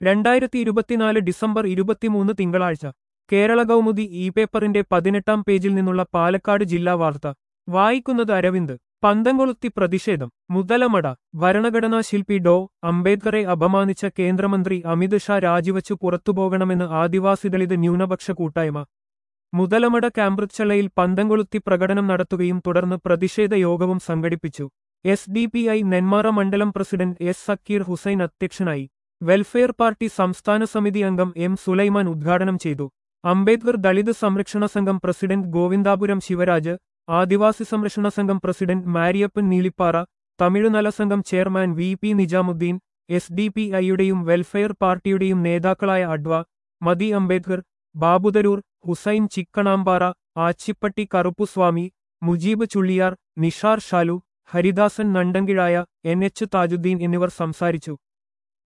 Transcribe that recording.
രണ്ടായിരത്തി ഇരുപത്തിനാല് ഡിസംബർ ഇരുപത്തിമൂന്ന് തിങ്കളാഴ്ച കേരള കൗമുദി ഇ പേപ്പറിന്റെ പതിനെട്ടാം പേജിൽ നിന്നുള്ള പാലക്കാട് ജില്ലാ വാർത്ത വായിക്കുന്നത് അരവിന്ദ് പന്തംകൊളുത്തി പ്രതിഷേധം മുതലമട ഭരണഘടനാ ശില്പി ഡോ അംബേദ്കറെ അപമാനിച്ച കേന്ദ്രമന്ത്രി അമിത് ഷാ രാജിവച്ചു പുറത്തുപോകണമെന്ന് ആദിവാസി ദളിത് ന്യൂനപക്ഷ കൂട്ടായ്മ മുതലമട ക്യാമ്പ്രിച്ചളയിൽ പന്തംകൊളുത്തി പ്രകടനം നടത്തുകയും തുടർന്ന് പ്രതിഷേധ യോഗവും സംഘടിപ്പിച്ചു S D P I Nenmara മണ്ഡലം പ്രസിഡന്റ് എസ് സക്കീർ ഹുസൈൻ അധ്യക്ഷനായി വെൽഫെയർ പാർട്ടി സംസ്ഥാന സമിതി അംഗം എം സുലൈമാൻ ഉദ്ഘാടനം ചെയ്തു അംബേദ്കർ ദളിത് സംരക്ഷണ സംഘം പ്രസിഡന്റ് ഗോവിന്ദാപുരം ശിവരാജ് ആദിവാസി സംരക്ഷണ സംഘം പ്രസിഡന്റ് മാരിയപ്പൻ നീലിപ്പാറ തമിഴ്നല സംഘം chairman V P Nizamuddin S D P ഐയുടെയും വെൽഫെയർ പാർട്ടിയുടെയും നേതാക്കളായ അഡ്വ മതി അംബേദ്കർ ബാബുതരൂർ ഹുസൈൻ ചിക്കണാമ്പാറ ആച്ചിപ്പട്ടി കറുപ്പുസ്വാമി മുജീബ് ചുള്ളിയാർ നിഷാർ ഷാലു ഹരിദാസൻ നണ്ടങ്കിഴായ എൻ എച്ച് താജുദ്ദീൻ എന്നിവർ സംസാരിച്ചു